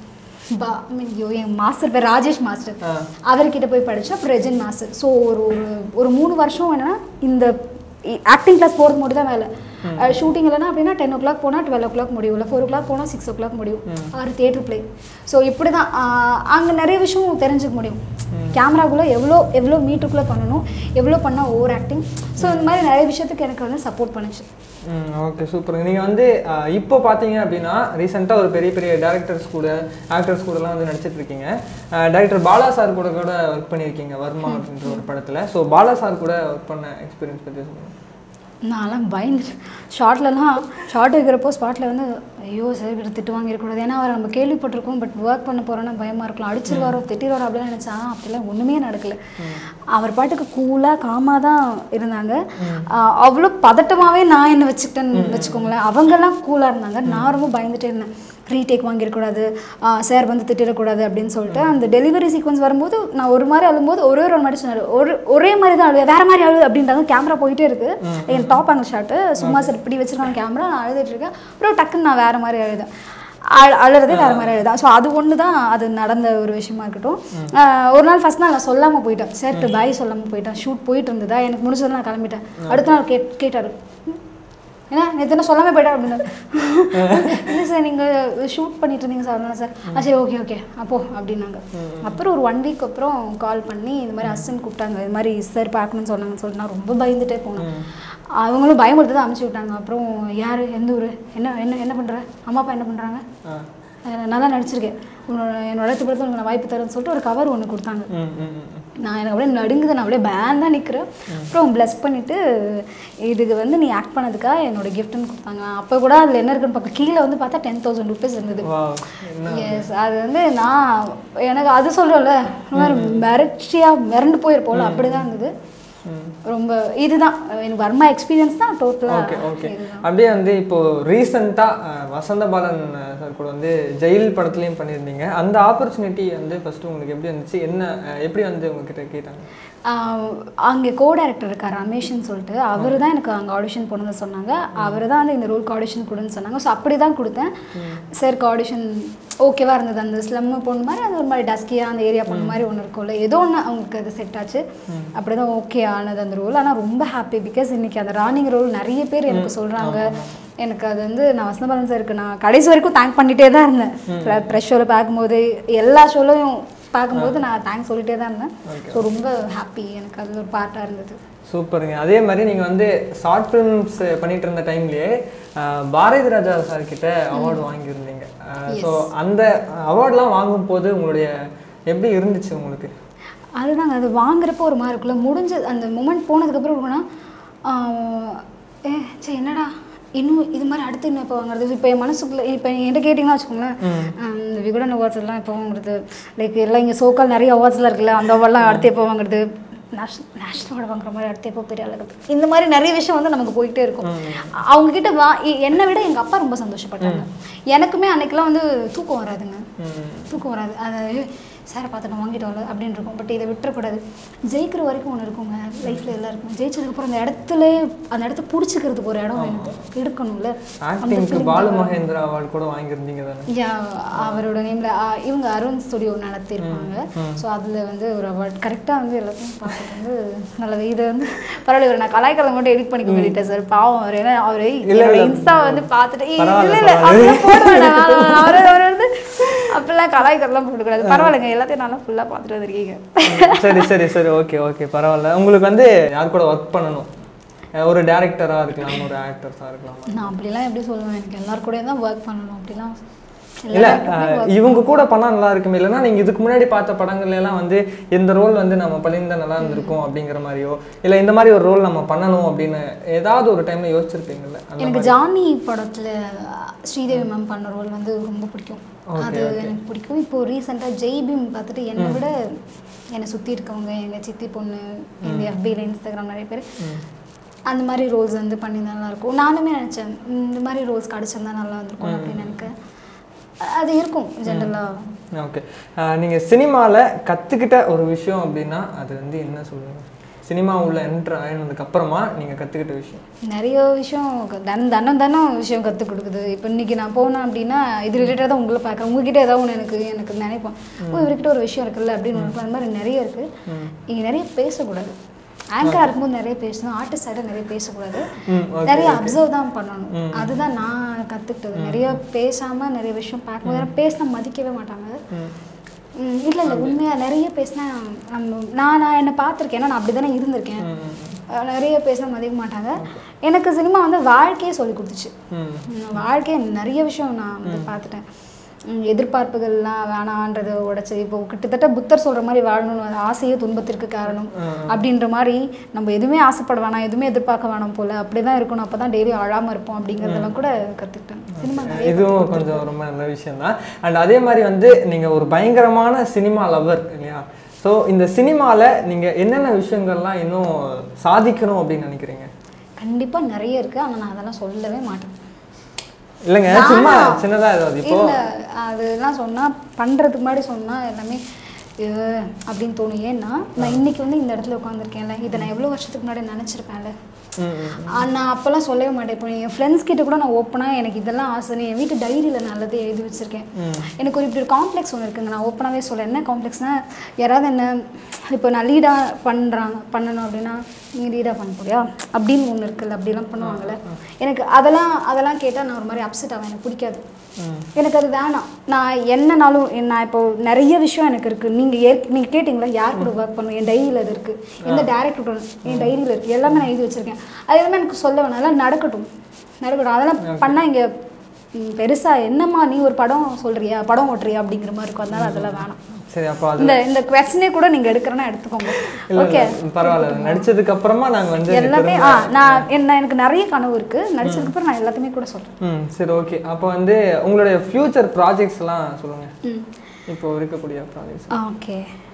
பா ஐ மீன் ஐயோ என் மாஸ்டர் பேர் ராஜேஷ் மாஸ்டர் அவர்கிட்ட போய் படித்தேன் அப்புறம் ரெஜன் மாஸ்டர் ஸோ ஒரு ஒரு ஒரு மூணு வருஷம் என்னன்னா இந்த ஆக்டிங் கிளாஸ் போகிறது மட்டும் தான் வேலை ஷூட்டிங் இல்லைனா அப்படின்னா டென் ஓ கிளாக் போனால் டுவெல் ஓ கிளாக் முடியும் இல்லை ஃபோர் ஓ கிளாக் போனால் சிக்ஸ் ஓ கிளாக் முடியும் ஆறு தியேட்டர் ப்ளே ஸோ இப்படி தான் அங்கே நிறைய விஷயம் தெரிஞ்சுக்க முடியும் கேமராக்குள்ளே எவ்வளோ எவ்வளோ மீட்டருக்குள்ளே பண்ணணும் எவ்வளோ பண்ணால் ஓவர் ஆக்டிங் ஸோ இந்த மாதிரி நிறைய விஷயத்துக்கு எனக்கு வந்து சப்போர்ட் பண்ணுச்சு ம் ஓகே சூப்பருங்க நீங்கள் வந்து ஆஹ், இப்போ பார்த்தீங்க அப்படின்னா ரீசெண்டாக ஒரு பெரிய பெரிய டேரக்டர்ஸ் கூட ஆக்டர்ஸ் கூடலாம் வந்து நடிச்சிட்டு இருக்கீங்க டேரக்டர் பாலா சார் கூட கூட ஒர்க் பண்ணியிருக்கீங்க வர்மா அப்படின்ற ஒரு படத்தில் ஸோ பாலா சார் கூட ஒர்க் பண்ண எக்ஸ்பீரியன்ஸ் பற்றி சொல்லுங்கள் நான்லாம் பயந்துட்டு ஷார்ட்லலாம் ஷார்ட் வைக்கிறப்போ ஸ்பாட்டில் வந்து ஐயோ சார் கிட்ட திட்டு வாங்கிடக்கூடாது ஏன்னா அவரை நம்ம கேள்விப்பட்டிருக்கோம் பட் ஒர்க் பண்ண போகிறோன்னா பயமாக இருக்கலாம் அடிச்சிருவாரோ திட்டிடுவாரோ அப்படின்னு நினச்சா அப்படிலாம் ஒன்றுமே நடக்கல அவர் பாட்டுக்கு கூலாக காமாக தான் இருந்தாங்க ஆஹ் அவ்வளோ பதட்டமாகவே நான் என்ன வச்சுக்கிட்டேன்னு வச்சுக்கோங்களேன் அவங்கெல்லாம் கூலாக இருந்தாங்க நான் ரொம்ப பயந்துட்டே இருந்தேன் ரீடேக் வாங்கிடக்கூடாது சார் வந்து திட்டிடக்கூடாது அப்படின்னு சொல்லிட்டு அந்த டெலிவரி சீக்வன்ஸ் வரும்போது நான் ஒரு மாதிரி அழும்போது ஒரே ஒரு மாதிரி சொன்னார் ஒரு ஒரே மாதிரி தான் அழுது வேற மாதிரி அழுது அப்படின்றாங்க கேமரா போயிட்டே இருக்கு என் டாப் ஆங்கிள் ஷாட்டு சும்மா சார் இப்படி வச்சிருக்காங்க கேமரா நான் அழுதுட்டு இருக்கேன் அப்புறம் டக்குன்னு நான் வேற மாதிரி அழுதேன் அழ அழுறதே வேற மாதிரி அழுதா ஸோ அது ஒன்று தான் அது நடந்த ஒரு விஷயமா இருக்கட்டும் ஆஹ் ஒரு நாள் ஃபர்ஸ்ட் நாள் நான் சொல்லாமல் போயிட்டேன் சேர்ட்டு பாய் சொல்லாமல் போயிட்டேன் ஷூட் போயிட்டு இருந்ததா எனக்கு முடிஞ்சது நான் கிளம்பிட்டேன் அடுத்த நாள் கேட் கேட்டார் ஏன்னா நேற்று என்ன சொல்லாமல் போயிட்டா அப்படின்னு இல்லை சார் நீங்கள் ஷூட் பண்ணிட்டு இருந்தீங்க சார் அதனால சார் ஆ சரி ஓகே ஓகே அப்போ அப்படின்னாங்க அப்புறம் ஒரு ஒன் வீக் அப்புறம் கால் பண்ணி இந்த மாதிரி அசிஸ்டன்ட் கூப்பிட்டாங்க இது மாதிரி சார் பார்க்கணும்னு சொன்னாங்கன்னு சொல்லிட்டு நான் ரொம்ப பயந்துட்டே போனேன் அவங்களும் பயமுறுத்து தான் அனுப்பிச்சி விட்டாங்க அப்புறம் யார் எந்த ஊர் என்ன என்ன என்ன பண்ணுற அம்மா அப்பா என்ன பண்ணுறாங்க நான் தான் நடிச்சிருக்கேன் உன்னோட என்னோட இடத்து படத்தில் உனக்கு நான் வாய்ப்பு தரேன்னு சொல்லிட்டு ஒரு கவர் ஒன்று கொடுத்தாங்க ம் ம் ம் நான் எனக்கு அப்படியே நடுங்குது நான் அப்படியே பேன் தான் நிற்கிறேன் அப்புறம் ப்ளஸ் பண்ணிவிட்டு இதுக்கு வந்து நீ ஆக்ட் பண்ணதுக்காக என்னோட கிஃப்ட்னு கொடுத்தாங்க அப்போ கூட அதில் என்ன இருக்குன்னு பார்க்க கீழே வந்து பார்த்தா டென் தௌசண்ட் ருபீஸ் இருந்தது Wow. என்ன எஸ் அது வந்து நான் எனக்கு அது சொல்கிறேன்ல மிரட்சியாக மிரண்டு போயிருப்போம்ல அப்படி தான் இருந்தது ரொம்ப இதுதான் எனக்கு வர்மா எக்ஸ்பீரியன்ஸ் தான் ஓகே டோட்டலாக ஓகே அப்படியே வந்து இப்போ ரீசெண்டாக வசந்த பாலன் சார் கூட வந்து ஜெயில் படத்துலையும் பண்ணியிருந்தீங்க அந்த ஆப்பர்ச்சுனிட்டி வந்து ஃபர்ஸ்ட் உங்களுக்கு எப்படி வந்துச்சு என்ன அஹ், எப்படி வந்து உங்ககிட்ட கேட்டாங்க அங்கே கோ டைரக்டர் இருக்கார் ரமேஷ்னு சொல்லிட்டு அவர் தான் எனக்கு அங்கே ஆடிஷன் போனதை சொன்னாங்க அவர் தான் வந்து இந்த ரோலுக்கு ஆடிஷன் கொடுன்னு சொன்னாங்க ஸோ அப்படி தான் கொடுத்தேன் சாருக்கு ஆடிஷன் ஓகேவா இருந்தது அந்த ஸ்லம்மு பொண்ணு மாதிரி அது ஒரு மாதிரி டஸ்கியாக அந்த ஏரியா பொண்ணு மாதிரி ஒன்று இருக்கும்ல ஏதோ ஒன்று அவங்களுக்கு அது செட் ஆச்சு அப்படி தான் ஓகே ஆனது அந்த ரோல் ஆனால் ரொம்ப ஹாப்பி பிகாஸ் இன்னைக்கு அந்த ராணிங் ரோல் நிறைய பேர் எனக்கு சொல்கிறாங்க எனக்கு அது வந்து நான் வசந்தபாலன் சாருக்கு நான் கடைசி வரைக்கும் தேங்க் பண்ணிகிட்டே தான் இருந்தேன் ப்ரெஷ் ஷோவில் பார்க்கும்போது எல்லா ஷோலையும் பார்க்கும்போது நான் தேங்க்ஸ் சொல்லிட்டே தான் இருந்தேன் ஸோ ரொம்ப ஹாப்பி எனக்கு அது ஒரு பார்ட்டாக இருந்தது சூப்பருங்க அதே மாதிரி நீங்கள் வந்து ஷார்ட் ஃபிலிம்ஸ் பண்ணிட்டு இருந்த டைம்லேயே பாரதி ராஜா சார் கிட்ட அவார்டு வாங்கியிருந்தீங்க ஸோ அந்த அவார்ட்லாம் வாங்கும்போது உங்களுடைய எப்படி இருந்துச்சு உங்களுக்கு அதுதாங்க அது வாங்குறப்போ ஒரு மாதிரி இருக்குல்ல முடிஞ்ச அந்த மூமெண்ட் போனதுக்கப்புறம் இருக்குன்னா ஏ சரி என்னடா இன்னும் இது மாதிரி அடுத்து இன்னும் இப்போ வாங்குறது இப்போ என் மனசுக்குள்ள இப்போ என்கிட்ட கேட்டிங்கன்னா வச்சுக்கோங்களேன் ஆஹ் இந்த விகடன் அவார்ட்ஸ் எல்லாம் இப்போ வாங்குறது லைக் எல்லாம் இங்கே சோக்கால் நிறைய அவார்ட்ஸ்லாம் இருக்குல்ல அந்த அவார்ட்லாம் அடுத்து எப்போ வாங்குறது நேஷனல் நேஷனல் அவார்டு வாங்குற மாதிரி அடுத்து எப்போ பெரிய ஆளுக்கு இந்த மாதிரி நிறைய விஷயம் வந்து நமக்கு போயிட்டே இருக்கும் அவங்க கிட்ட வா எ- என்னை விட எங்கள் அப்பா ரொம்ப சந்தோஷப்பட்டாங்க எனக்குமே அன்னைக்கெல்லாம் வந்து தூக்கம் வராதுங்க தூக்கம் வராது அது சாரை பார்த்து நான் வாங்கிட்டு வரல அப்படின்னு இருக்கும் பட் இதை விட்டுறக்கூடாது ஜெயிக்கிற வரைக்கும் ஒன்று இருக்குங்க லைஃப்பில் எல்லாம் இருக்கும் ஜெயிச்சதுக்கப்புறம் அந்த இடத்துல அந்த இடத்த பிடிச்சிக்கிறதுக்கு ஒரு இடம் வேணும் எடுக்கணும்ல ஆக்டிங்க்கு பாலு மகேந்திரா அவார்டு கூட வாங்கியிருந்தீங்க தானே யா அவரோட நேமில் இவங்க அருண் ஸ்டுடியோ நடத்தியிருப்பாங்க ஸோ அதில் வந்து ஒரு அவார்ட் கரெக்டாக வந்து எல்லாத்தையும் பார்த்துட்டு வந்து நல்லது இது வந்து பரவாயில்ல இவர் நான் கலாய்க்கிறத மட்டும் எடிட் பண்ணிக்க வேண்டிட்டேன் சார் பாவம் அவர் ஏன்னா அவர் என்னோட இன்ஸ்டா வந்து பார்த்துட்டு "ஏய், பரவாயில்ல, இல்லை இல்லை அப்படிலாம் போட வேண்டாம் வேணாம், வேணாம். அவர் அவர் வந்து அப்படிலாம் கலாய்க்கிறதுலாம் போடக்கூடாது பரவாயில்லைங்க எல்லாத்தையும் நல்லா ஃபுல்லாக பார்த்துட்டு வந்திருக்கீங்க சரி சரி சரி ஓகே ஓகே பரவாயில்ல உங்களுக்கு வந்து யார் கூட ஒர்க் பண்ணணும் அஹ் ஒரு டேரக்டராக இருக்கலாம் ஒரு ஆக்டர்ஸாக இருக்கலாம் நான் அப்படிலாம் எப்படி சொல்லுவேன் எனக்கு எல்லார் கூடயும் தான் ஒர்க் பண்ணணும் அப்படிலாம் இல்ல அஹ், இவங்க கூட பண்ணா நல்லா இருக்குமே இல்லைன்னா நீங்க இதுக்கு முன்னாடி பார்த்த படங்கள்ல எல்லாம் வந்து இந்த ரோல் வந்து நம்ம பண்ணியிருந்தா நல்லா இருந்திருக்கும் அப்படிங்கிற மாதிரியோ இல்ல இந்த மாதிரி ஒரு ரோல் நம்ம பண்ணணும் அப்படின்னு ஏதாவது ஒரு டைம்ல யோசிச்சிருப்பீங்கல்ல அந்த எனக்கு ஜானி படத்துல ஸ்ரீதேவி மேம் பண்ண ரோல் வந்து ரொம்ப பிடிக்கும் Okay, அது எனக்கு பிடிக்கும் இப்போ ரீசெண்டாக ஜெய் பீம் பார்த்துட்டு என்னை விட என்னை சுற்றி இருக்கவங்க எங்கள் சித்தி பொண்ணு எங்கள் எஃபியில் இன்ஸ்டாகிராம் நிறைய பேர் அந்த மாதிரி ரோல்ஸ் வந்து பண்ணியிருந்தா நல்லா இருக்கும் நானுமே நினச்சேன் இந்த மாதிரி ரோல்ஸ் கிடச்சிருந்தா நல்லா இருந்திருக்கும் அப்படின்னு எனக்கு அது இருக்கும் ஜென்ரலாக ஓகே நீங்க சினிமால கத்துக்கிட்ட ஒரு விஷயம் அப்படின்னா அது வந்து என்ன சொல்லுங்க சினிமா உள்ள என்ட்ரு ஆயினதுக்கு அப்புறமா நீங்க கத்துக்கிட்ட விஷயம் நிறைய விஷயம் க- தனம் தனம் தனம் விஷயம் கற்றுக் கொடுக்குது இப்போ இன்னைக்கு நான் போனேன் அப்படின்னா இது ரிலேட்டடாக தான் உங்களை பார்க்குறேன் உங்ககிட்ட ஏதாவது ஒன்று எனக்கு எனக்கு நினைப்பேன் ஓ இவர்கிட்ட ஒரு விஷயம் இருக்குல்ல அப்படின்னு நினைப்பேன் அந்த மாதிரி நிறைய இருக்குது இங்கே நிறைய பேசக்கூடாது ஆங்கராக இருக்கும்போது நிறைய பேசணும் ஆர்டிஸ்ட் சைடாக நிறைய பேசக்கூடாது ம், okay, நிறைய அப்சர்வ் தான் பண்ணணும் அதுதான் நான் கற்றுக்கிட்டது நிறைய பேசாமல் நிறைய விஷயம் பார்க்கும்போது ஏன்னா பேசினா மதிக்கவே மாட்டாங்க ம். ம், இல்ல இல்ல உண்மையா நிறைய பேசினா நம்ம நான் நான் என்னை பார்த்துருக்கேன் ஏன்னா நான் அப்படி தானே இருந்திருக்கேன் அஹ் நிறைய பேசினா மதிக்க மாட்டாங்க எனக்கு சினிமா வந்து வாழ்க்கையே சொல்லி கொடுத்துச்சு ம் ம், வாழ்க்கைய நிறைய விஷயம் நான் வந்து பார்த்துட்டேன் ம், எதிர்பார்ப்புகள்லாம் வேணான்றதை உடைச்சு இப்போ கிட்டத்தட்ட புத்தர் சொல்ற மாதிரி வாழணும்னு அந்த ஆசையே துன்பத்திற்கு காரணம் அப்படின்ற மாதிரி நம்ம எதுவுமே ஆசைப்பட வேணாம் எதுவுமே எதிர்பார்க்க வேணாம் போல அப்படிதான் இருக்கணும் அப்பதான் டெய்லி அழாம இருப்போம் அப்படிங்கறதெல்லாம் கூட கத்துக்கிட்டேன் சினிமா நிறைய இதுவும் கொஞ்சம் ரொம்ப நல்ல விஷயம் தான் அண்ட் அதே மாதிரி வந்து நீங்க ஒரு பயங்கரமான சினிமா லவர் இல்லையா ஸோ இந்த சினிமால நீங்க என்னென்ன விஷயங்கள்லாம் இன்னும் சாதிக்கணும் அப்படின்னு நினைக்கிறீங்க கண்டிப்பா நிறைய இருக்கு ஆனா நான் அதெல்லாம் சொல்லவே மாட்டேன் இல்லைங்க சும்மா சின்னதா ஏதாவது இப்போ இல்ல அதெல்லாம் சொன்னா பண்றதுக்கு முன்னாடி சொன்னா எல்லாமே "ஐயோ" அப்படின்னு தோணும் ஏன்னா நான் இன்னைக்கு வந்து இந்த இடத்துல உட்காந்துருக்கேன்ல இதை நான் எவ்வளவு வருஷத்துக்கு முன்னாடி நினைச்சிருப்பேன்ல ம், ம். ஆ, நான் அப்போல்லாம் சொல்லவே மாட்டேன் இப்போ என் ஃப்ரெண்ட்ஸ் கிட்ட கூட நான் ஓப்பனாக எனக்கு இதெல்லாம் ஆசைன்னு என் வீட்டு டைரியில் நான் எல்லாத்தையும் எழுதி வச்சிருக்கேன் எனக்கு ஒரு இப்படி ஒரு காம்ப்ளெக்ஸ் ஒன்று இருக்குங்க நான் ஓப்பனாகவே சொல்ல என்ன காம்ப்ளெக்ஸ்னா யாராவது என்ன இப்போ நான் லீடாக பண்ணுறாங்க பண்ணணும் அப்படின்னா நீங்கள் லீடாக பண்ண போறியா அப்படின்னு ஒன்று இருக்குல்ல அப்படிலாம் பண்ணுவாங்கல்ல எனக்கு அதெல்லாம் அதெல்லாம் கேட்டால் நான் ஒரு மாதிரி அப்செட் ஆவேன் எனக்கு பிடிக்காது எனக்கு அது வேணாம் நான் என்னனாலும் நான் இப்போ நிறைய விஷயம் எனக்கு இருக்குது நீங்கள் ஏற் நீங்கள் கேட்டிங்களா யார் கூட ஒர்க் பண்ணும் என் டைரியில் அது இருக்குது எந்த டேரக்டர் என் டைரியில் இருக்குது எல்லாமே நான் எழுதி வச்சுருக்கேன் அது எல்லாமே எனக்கு சொல்ல வேணாம் அதெல்லாம் நடக்கட்டும் நடக்கட்டும் அதெல்லாம் பண்ணால் இங்கே பெருசாக என்னம்மா நீ ஒரு படம் சொல்கிறியா படம் ஓட்டுறியா அப்படிங்கிற மாதிரி இருக்கும் அதனால அதெல்லாம் வேணாம் சரி அப்போ அது இந்த இந்த கொஸ்டினே கூட நீங்கள் எடுக்கிறேன்னா எடுத்துக்கோங்க இல்ல ஓகே இல்ல, பரவாயில்ல நடிச்சதுக்கு அப்புறமா நாங்க வந்து எல்லாமே ஆ நான் என்ன எனக்கு நிறைய கனவு இருக்குது நடிச்சதுக்கப்புறம் நான் எல்லாத்தையுமே கூட சொல்கிறேன் ம் சரி ஓகே அப்போ வந்து உங்களுடைய ஃபியூச்சர் ப்ராஜெக்ட்ஸ்லாம் சொல்லுங்க ம் இப்போ இருக்கக்கூடிய ப்ராஜெக்ட்ஸ் ஓகே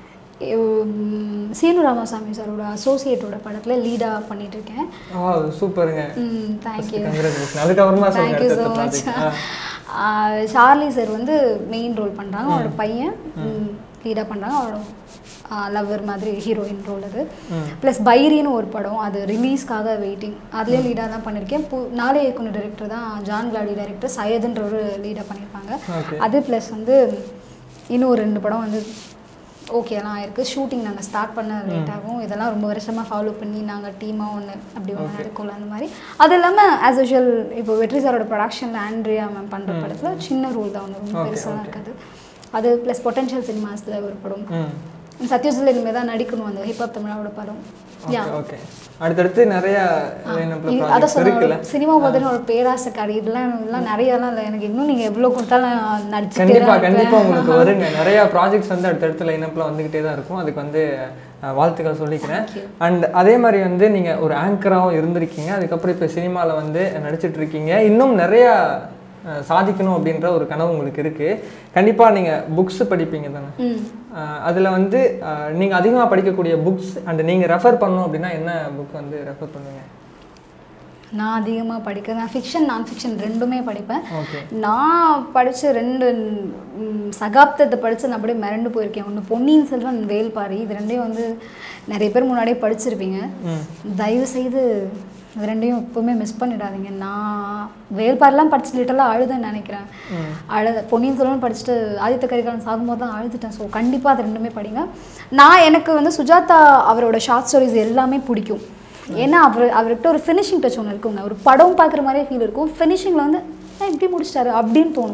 சீனு ராமசாமி சாரோட அசோசியேட்டோட படத்தில் லீடாக பண்ணிட்டு இருக்கேன் ஆ சூப்பருங்க ம் தேங்க்யூ கங்க்ராச்சுலேஷன் அதுக்கப்புறமா சொல்லுங்க தேங்க்யூ ஸோ அடுத்த மச் ப்ராஜெக்ட் ஷார்லி சார் வந்து மெயின் ரோல் பண்ணுறாங்க அவரோட பையன் லீடாக பண்ணுறாங்க அவரோட லவ்வர் மாதிரி ஹீரோயின் ரோல் அது ப்ளஸ் பைரின்னு ஒரு படம் அது ரிலீஸ்க்காக வெயிட்டிங் அதுலேயும் லீடாக தான் பண்ணியிருக்கேன் பு நாளே இயக்குனர் டைரக்டர் தான் ஜான் கிளாடி டைரக்டர் சையதுன்ற ஒரு லீடாக பண்ணியிருப்பாங்க ஓகே அது ப்ளஸ் வந்து இன்னும் ஒரு ரெண்டு படம் வந்து ஓகேலாம் ஆயிருக்கு ஷூட்டிங் நாங்கள் ஸ்டார்ட் பண்ண லேட் ஆகும் இதெல்லாம் ரொம்ப வருஷமாக ஃபாலோ பண்ணி நாங்கள் டீமாக ஒன்று அப்படி ஒன்று நடக்கும்ல அந்த மாதிரி அது இல்லாமல் ஆஸ் யூஷுவல் இப்போ வெற்றி சாரோட ப்ரொடக்ஷனில் ஆண்ட்ரியா மேம் பண்ணுற படத்தில் சின்ன ரோல் தான் ஒன்று ரொம்ப Okay, பெருசாக இருக்காது அது ப்ளஸ் பொட்டன்ஷியல் சினிமாஸில் ஒரு படம் ம் சத்யஜில் இனிமேல் தான் நடிக்கணும் அந்த ஹிப்ஹாப் தமிழாவோட படம் யா ஓகே ஓகே அடுத்தடுத்து நிறைய லைனப்ல இது- அதான் ப்ராஜெக்ட்ஸ் இருக்குல்ல சொன்ன சினிமா பார்த்தீங்கன்னா ஒரு பேராசைக்காரி இதெல்லாம் இதெல்லாம் நிறையலாம் இல்லை எனக்கு இன்னும் நீங்கள் எவ்வளோ கொடுத்தாலும் நடிச்சுட்டே கண்டிப்பா தான் கண்டிப்பா உங்களுக்கு வருங்க நிறைய ப்ராஜெக்ட்ஸ் வந்து அடுத்தடுத்த லைனப்ல வந்துகிட்டே தான் இருக்கும் அதுக்கு வந்து அஹ், வாழ்த்துக்கள் சொல்லிக்கிறேன் அண்ட் அதே மாதிரி வந்து நீங்க ஒரு ஆங்கராகவும் இருந்திருக்கீங்க அதுக்கப்புறம் இப்போ சினிமாவில் வந்து நடிச்சிட்டு இருக்கீங்க இன்னும் நிறைய அஹ், சாதிக்கணும் அப்படின்ற ஒரு கனவு உங்களுக்கு இருக்கு கண்டிப்பா நீங்க புக்ஸ் படிப்பீங்க தானே ம் அஹ், அதுல வந்து அஹ், நீங்க அதிகமா படிக்கக்கூடிய புக்ஸ் அண்ட் நீங்க ரெஃபர் பண்ணணும் அப்படின்னா என்ன புக் வந்து ரெஃபர் பண்ணுவீங்க நான் அதிகமாக படிக்கிறேன் நான் ஃபிக்ஷன் நான் ஃபிக்ஷன் ரெண்டுமே படிப்பேன் ஓகே நான் படித்த ரெண்டு ம், சகாப்தத்தை படித்து நான் அப்படியே மிரண்டு போயிருக்கேன் ஒன்று பொன்னியின் செல்வன் வேல்பாரி இது ரெண்டையும் வந்து நிறைய பேர் முன்னாடியே படிச்சிருப்பீங்க ம் தயவு செய்து இது ரெண்டையும் எப்பவுமே மிஸ் பண்ணிடாதீங்க நான் வேல்பாரிலாம் படிச்சு லிட்டலாக அழுதுன்னு நினைக்கிறேன் அழுத பொன்னியின் செல்வன் படிச்சுட்டு ஆதித்த கரிகாலன் சாகும்போது தான் அழுதுட்டேன் ஸோ கண்டிப்பாக அது ரெண்டுமே படிங்க நான் எனக்கு வந்து சுஜாதா அவரோட ஷார்ட் ஸ்டோரிஸ் எல்லாமே பிடிக்கும் ஏன்னா அவர் அவர்கிட்ட ஒரு ஃபினிஷிங் டச் ஒன்று இருக்குங்க ஒரு படம் பார்க்குற மாதிரியே ஃபீல் இருக்கும் ஃபினிஷிங்கில் வந்து "ஆ, இப்படி முடிச்சிட்டாரு அப்படின்னு தோணும்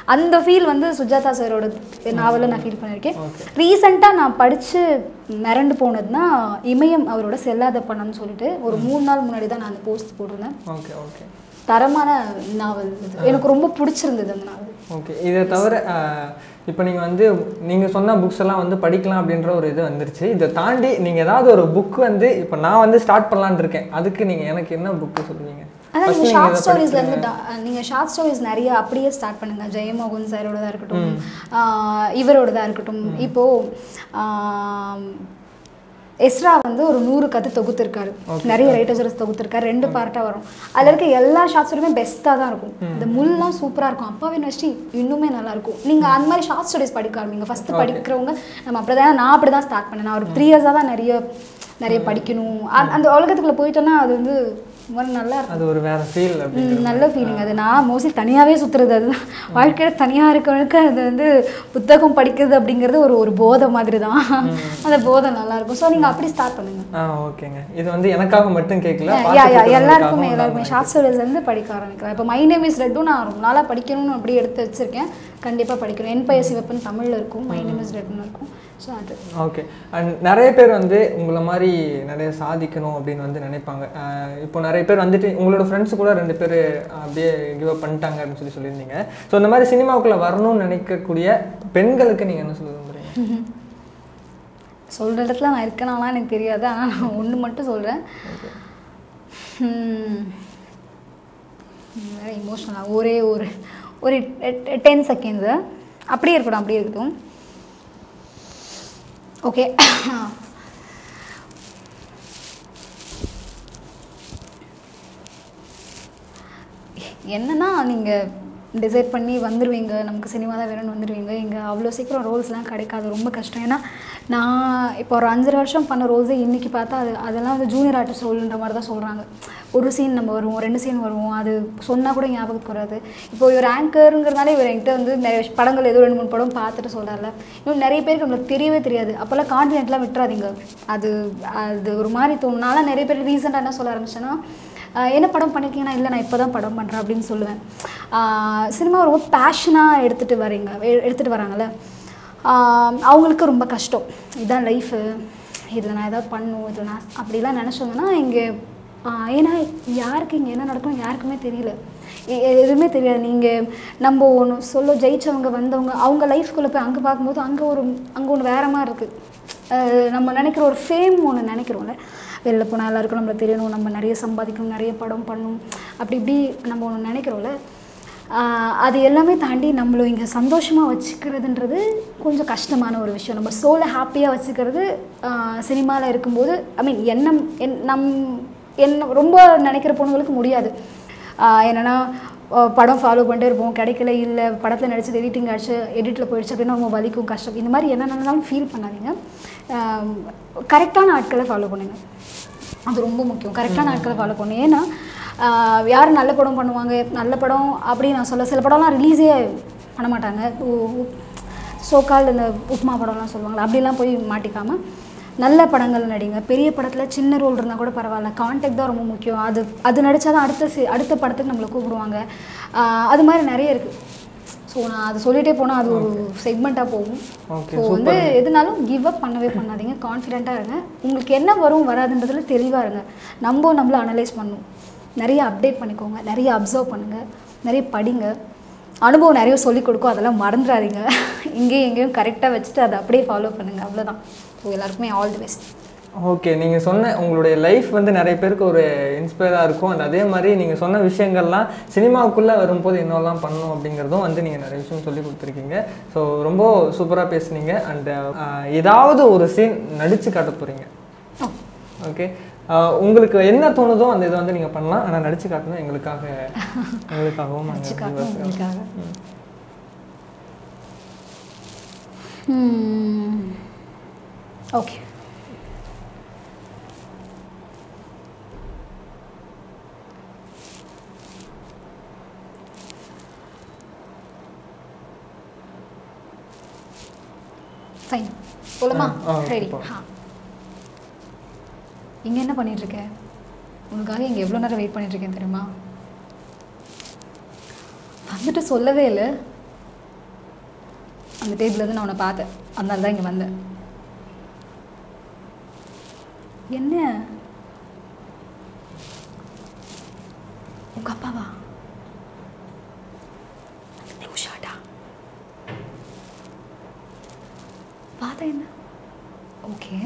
அந்த ஃபீல் வந்து சுஜாதா சாரோட நாவலில் நான் ஃபீல் பண்ணியிருக்கேன் Okay. ரீசெண்டாக நான் படித்து மிரண்டு போனதுன்னா இமயம் அவரோட செல்லாத பணம்னு சொல்லிட்டு ஒரு மூணு நாள் முன்னாடி தான் நான் அந்த போஸ்ட் போட்டிருந்தேன் ஓகே ஓகே தரமான நாவல் இது எனக்கு ரொம்ப பிடிச்சிருந்தது அந்த நாவல் ஓகே இதை தவிர இப்போ நீங்கள் வந்து நீங்கள் சொன்ன புக்ஸ் எல்லாம் வந்து படிக்கலாம் அப்படின்ற ஒரு இது வந்துருச்சு இதை தாண்டி நீங்கள் ஏதாவது ஒரு புக் வந்து இப்போ நான் வந்து ஸ்டார்ட் பண்ணலான்னு இருக்கேன் அதுக்கு நீங்கள் எனக்கு என்ன புக்கு சொல்லுவீங்க அதான் First நீங்கள் நீங்க ஷார்ட் இதை ஸ்டோரிஸ்ல படிக்கிறீங்க. இருந்து டா- நீங்க ஷார்ட் ஸ்டோரிஸ் நிறைய அப்படியே ஸ்டார்ட் பண்ணுங்க ஜெயமோகன் சாரோடதா இருக்கட்டும் ஆஹ் இவரோடதா இருக்கட்டும் இப்போ ஆம், எஸ்ரா வந்து ஒரு நூறு கதை தொகுத்திருக்காரு நிறைய ரைட்டர்ஸ் தொகுத்திருக்காரு ரெண்டு பார்ட்டா வரும் அதுல இருக்க எல்லா ஷார்ட் ஸ்டோரியுமே பெஸ்ட்டாக தான் இருக்கும் இந்த முல்லாம் சூப்பரா இருக்கும் அப்பாவே யூனிவர்சிட்டி இன்னுமே நல்லா இருக்கும் நீங்க அந்த மாதிரி ஷார்ட் ஸ்டோரிஸ் படிக்க ஆரம்பிங்க ஃபர்ஸ்ட் படிக்கிறவங்க நம்ம அப்படிதான் நான் அப்படி தான் ஸ்டார்ட் பண்ணேன் நான் ஒரு த்ரீ இயர்ஸாக தான் நிறைய நிறைய படிக்கணும் அந்த- அந்த உலகத்துக்குள்ள போயிட்டோன்னா அது வந்து ரொம்ப நல்லா இருக்கும் அது ஒரு வேற ஃபீல் அப்படி ம், நல்ல ஃபீலிங் அது நான் மோஸ்ட்லி தனியாகவே சுற்றுறது அதுதான் வாழ்க்கையில் தனியாக இருக்கவனுக்கு அது வந்து புத்தகம் படிக்கிறது அப்படிங்கிறது ஒரு ஒரு போதை மாதிரி தான் அந்த போதை நல்லா இருக்கும் ஸோ நீங்கள் அப்படி ஸ்டார்ட் பண்ணுங்க ஆ ஓகேங்க இது வந்து எனக்காக மட்டும் கேட்கல யா யா பார்த்துட்டு எல்லாருக்குமே இருக்கிறவங்களுக்காகவும் எல்லாருக்குமே ஷார்ட் ஸ்டோரிஸ் வந்து படிக்க ஆரம்பிக்கலாம் இப்போ மை நேம் இஸ் ரெட்டும் நான் ரொம்ப நாளாக படிக்கணும்னு அப்படி எடுத்து வச்சிருக்கேன் கண்டிப்பாக படிக்கணும் என் பய சிவப்பன் தமிழில் இருக்கும் மை நேம் இஸ் ரெட்னு இருக்கும் ஸோ அது ஓகே அண்ட் நிறைய பேர் வந்து உங்களை மாதிரி நிறைய சாதிக்கணும் அப்படின்னு வந்து நினைப்பாங்க அஹ் இப்போ நிறைய பேர் வந்துட்டு உங்களோட ஃப்ரெண்ட்ஸ் கூட ரெண்டு பேர் அப்படியே கிவ் அப் பண்ணிட்டாங்க அப்படின்னு சொல்லி சொல்லியிருந்தீங்க ஸோ இந்த மாதிரி சினிமாவுக்குள்ள வரணும்னு நினைக்கக்கூடிய பெண்களுக்கு நீங்கள் என்ன சொல்ல விரும்புறீங்க சொல்கிற இடத்துல நான் இருக்கனாலாம் எனக்கு தெரியாது ஆனால் நான் ஒன்று மட்டும் சொல்கிறேன் வேறு இமோஷனலாக ஒரே ஒரு ஒரு டென் செகண்ட்ஸு அப்படியே இருக்கட்டும் அப்படியே இருக்கட்டும் ஓகே என்னன்னா நீங்கள் டிசைட் பண்ணி வந்துடுவீங்க நமக்கு சினிமா தான் வேணும்னு வந்துடுவீங்க இங்கே அவ்வளோ சீக்கிரம் ரோல்ஸ்லாம் கிடைக்காது ரொம்ப கஷ்டம் ஏன்னா நான் இப்போ ஒரு அஞ்சரை வருஷம் பண்ண ரோல்ஸே இன்றைக்கி பார்த்தா அது அதெல்லாம் வந்து ஜூனியர் ஆர்டிஸ்ட் ரோல்ன்ற மாதிரி தான் சொல்கிறாங்க ஒரு சீன் நம்ம வருவோம் ரெண்டு சீன் வருவோம் அது சொன்னால் கூட ஞாபகத்துக்கு வராது இப்போ இவர் ஆங்கருங்கிறதுனால இவர் என்கிட்ட வந்து நிறைய படங்கள் ஏதோ ரெண்டு மூணு படம் பார்த்துட்டு சொல்கிறாருல இன்னும் நிறைய பேருக்கு நம்மளுக்கு தெரியவே தெரியாது அப்போல்லாம் கான்ஃபிடென்ட்லாம் விட்டுறாதீங்க அது அது ஒரு மாதிரி தோணும் நான்லாம் நிறைய பேர் ரீசெண்டாக என்ன சொல்ல ஆரம்பிச்சேன்னா ஆஹ் என்ன படம் பண்ணிருக்கீங்கன்னா இல்லை நான் இப்போ தான் படம் பண்ணுறேன் அப்படின்னு சொல்லுவேன் சினிமா ரொம்ப பேஷனாக எடுத்துகிட்டு வரீங்க எ- எடுத்துகிட்டு வராங்கல்ல ஆஹ் அவங்களுக்கு ரொம்ப கஷ்டம் இதுதான் லைஃபு இதில் நான் ஏதாவது பண்ணும் இதில் நான் அப்படிலாம் நினச்சோங்கன்னா இங்கே ஏன்னா யாருக்கு இங்கே என்ன நடக்கும் யாருக்குமே தெரியல எ- எ- எதுவுமே தெரியாது நீங்கள் நம்ம ஒன்று சொல்ல ஜெயிச்சவங்க வந்தவங்க அவங்க லைஃப்குள்ளே போய் அங்கே பார்க்கும்போது அங்கே ஒரு அங்கே ஒன்று வேற மாதிரி இருக்குது நம்ம நினைக்கிற ஒரு ஃபேம் ஒன்று நினைக்கிறோம்ல வெளில போனால் எல்லாருக்கும் நம்மளை தெரியணும் நம்ம நிறைய சம்பாதிக்கணும் நிறைய படம் பண்ணணும் அப்படி இப்படி நம்ம ஒன்று நினைக்கிறோம்ல ஆஹ் அது எல்லாமே தாண்டி நம்மளை இங்கே சந்தோஷமாக வச்சுக்கிறதுன்றது கொஞ்சம் கஷ்டமான ஒரு விஷயம் நம்ம சோலை ஹாப்பியாக வச்சுக்கிறது சினிமாவில் இருக்கும்போது ஐ மீன் என்ன என் நம் என்ன ரொம்ப நினைக்கிற பொண்ணுங்களுக்கு முடியாது ஆஹ் என்னன்னா அஹ் படம் ஃபாலோ பண்ணிட்டே இருப்போம் கிடைக்கல இல்லை படத்தில் நடிச்சது எடிட்டிங் ஆச்சு எடிட்டில் போயிடுச்சு அப்படின்னா ரொம்ப வலிக்கும் கஷ்டம் இந்த மாதிரி என்ன நடந்தாலும் ஃபீல் பண்ணாதீங்க கரெக்டான ஆட்களை ஃபாலோ பண்ணுங்கள் அது ரொம்ப முக்கியம் கரெக்டான ஆட்களை ஃபாலோ பண்ணணும் ஏன்னா ஆஹ் யார் நல்ல படம் பண்ணுவாங்க நல்ல படம் அப்படி நான் சொல்ல சில படம்லாம் ரிலீஸே பண்ண மாட்டாங்க சோக்கால் இந்த உப்மா படம்லாம் சொல்லுவாங்களே அப்படிலாம் போய் மாட்டிக்காமல் நல்ல படங்கள் நடிங்க பெரிய படத்தில் சின்ன ரோல் இருந்தால் கூட பரவாயில்ல கான்டாக்ட் தான் ரொம்ப முக்கியம் அது அது நடித்தா தான் அடுத்த சி- அடுத்த படத்துக்கு நம்மளை கூப்பிடுவாங்க ஆஹ் அது மாதிரி நிறைய இருக்குது ஸோ நான் அது சொல்லிகிட்டே போனால் அது ஒரு செக்மெண்ட்டாக போகும் ஓகே ஸோ வந்து எதுனாலும் கிவ் அப் பண்ணவே பண்ணாதீங்க கான்ஃபிடென்ட்டாக இருங்க உங்களுக்கு என்ன வரும் வராதுன்றதுல தெளிவாக இருங்க நம்ம நம்மள அனலைஸ் பண்ணணும் நிறைய அப்டேட் பண்ணிக்கோங்க நிறைய அப்சர்வ் பண்ணுங்கள் நிறைய படிங்க அனுபவம் நிறைய சொல்லிக் கொடுக்கும் அதெல்லாம் மறந்துடாதீங்க இங்கேயும் எங்கேயும் கரெக்டாக வச்சுட்டு அதை அப்படியே ஃபாலோ பண்ணுங்கள் அவ்வளோதான் ஸோ எல்லாருக்குமே ஆல் தி பெஸ்ட் ஓகே நீங்கள் சொன்ன உங்களுடைய லைஃப் வந்து நிறைய பேருக்கு ஒரு இன்ஸ்பயராக இருக்கும் அண்ட் அதே மாதிரி நீங்கள் சொன்ன விஷயங்கள்லாம் சினிமாவுக்குள்ளே வரும்போது என்னெல்லாம் பண்ணணும் அப்படிங்கிறதும் வந்து நீங்கள் நிறைய விஷயம் சொல்லி கொடுத்துருக்கீங்க ஸோ ரொம்ப சூப்பராக பேசுனீங்க அண்ட் ஏதாவது ஒரு சீன் நடித்து காட்ட போகிறீங்க ஓகே உங்களுக்கு என்ன தோணுதோ அந்த இதை வந்து நீங்கள் பண்ணலாம் ஆனால் நடித்து காட்டணும் எங்களுக்காக எங்களுக்காகவும் நாங்கள் காட்டணும் உங்களுக்காக ஓகே ஃபைன் போலாமா ஆ, ஆ, ரெடி போ. ஆ இங்கே என்ன பண்ணிட்டு இருக்க உனக்காக இங்கே எவ்வளோ நேரம் வெயிட் பண்ணிட்டு இருக்கேன் தெரியுமா வந்துட்டு சொல்லவே இல்லை அந்த டேபிள்லேருந்து நான் உன்னை பார்த்தேன் அதனால தான் இங்கே வந்தேன் என்ன உங்க அப்பாவா ப்ளூ ஷர்ட்டா பார்த்தா என்ன ஓகே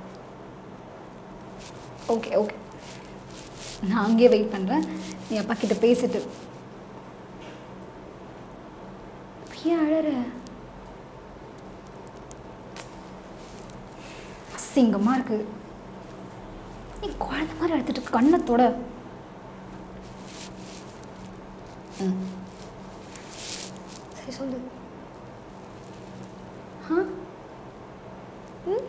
ஓகே ஓகே நான் அங்கேயே வெயிட் பண்ணுறேன் நீ அப்பா கிட்ட பேசிட்டு ஏன் அழற அசிங்கமா இருக்கு நீ குழந்தை மாதிரி எடுத்துட்டு கண்ணத்தோட ம் சரி சொல்லு ஆ ம்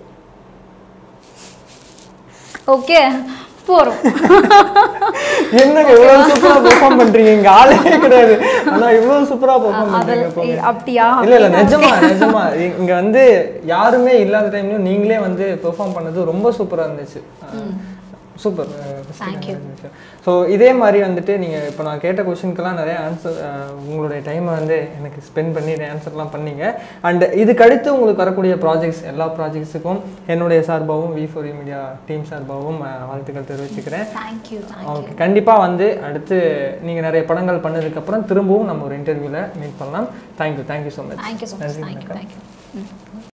ஓகே போகிறோம் என்னங்க இவ்வளவு சூப்பரா பெர்ஃபார்ம் பண்றீங்க இங்க ஆளே கிடையாது ஆனா இவ்வளவு சூப்பரா பெர்ஃபார்ம் அ- பண்றீங்க அதெல்லாம் எப்பவுமே. அப்படியா? இல்ல இல்ல நிஜமா நிஜமா இ- இங்க வந்து யாருமே இல்லாத டைம்லயும் நீங்களே வந்து பெர்ஃபார்ம் பண்ணது ரொம்ப சூப்பரா இருந்துச்சு சூப்பர் Thank you. ஸோ இதே மாதிரி வந்துட்டு நீங்கள் இப்போ நான் கேட்ட கொஷினுக்கெல்லாம் நிறைய ஆன்சர் உங்களுடைய டைமை வந்து எனக்கு ஸ்பெண்ட் பண்ணி ஆன்சர்லாம் பண்ணீங்க அண்ட் இதுக்கு அடுத்து உங்களுக்கு வரக்கூடிய ப்ராஜெக்ட்ஸ் எல்லா ப்ராஜெக்ட்ஸுக்கும் என்னுடைய சார்பாகவும் வி ஃபோர் மீடியா டீம் சார்பாகவும் அஹ், வாழ்த்துக்கள் தெரிவிச்சுக்கிறேன் தேங்க்யூ தேங்க்யூ ஓகே கண்டிப்பாக வந்து அடுத்து நீங்கள் நிறைய படங்கள் பண்ணதுக்கப்புறம் திரும்பவும் நம்ம ஒரு இன்டர்வியூவில் மீட் பண்ணலாம் thank you thank you so much thank you so much thank you thank you ம்